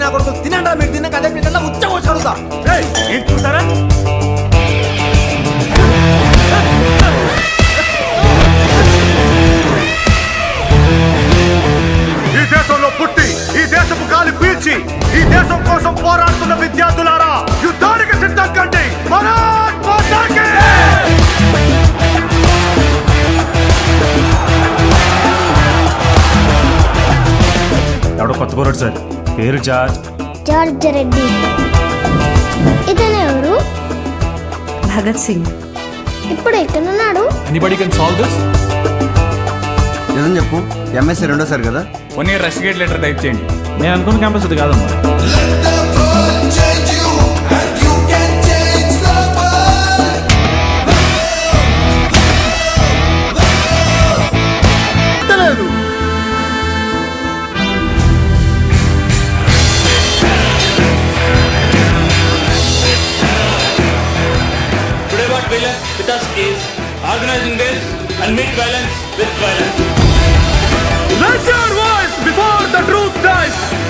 కొడుకు తినండి మీరు తిన్నాక అదే పిల్లల ఉచ్చ వచ్చి అడుగుతా ఏంటి చూసారా ఈ దేశంలో పుట్టి ఈ దేశపు గాలి పీల్చి ఈ దేశం కోసం పోరాడుతున్న విద్యార్థులారా యుద్ధానికి సిద్ధం కండి భారత్ మాతాకి! ఎవడో కొత్త కుర్రాడు సార్ పేరు జార్జ్ జార్జ్ రెడ్డి ఇతను ఎవరు భగత్ సింగ్ ఇప్పుడు ఎక్కడున్నాడు ఎనీబడి కెన్ సాల్వ్ దిస్ నిజం చెప్పు ఎంఎస్సీ రెండోసారి కదా one year rusticate letter type చేయండి నేను అనుకున్న క్యాంపస్ ఇది కాదమ్మా Today what violence with us is organizing this and meet violence with violence. Raise your voice before the truth dies.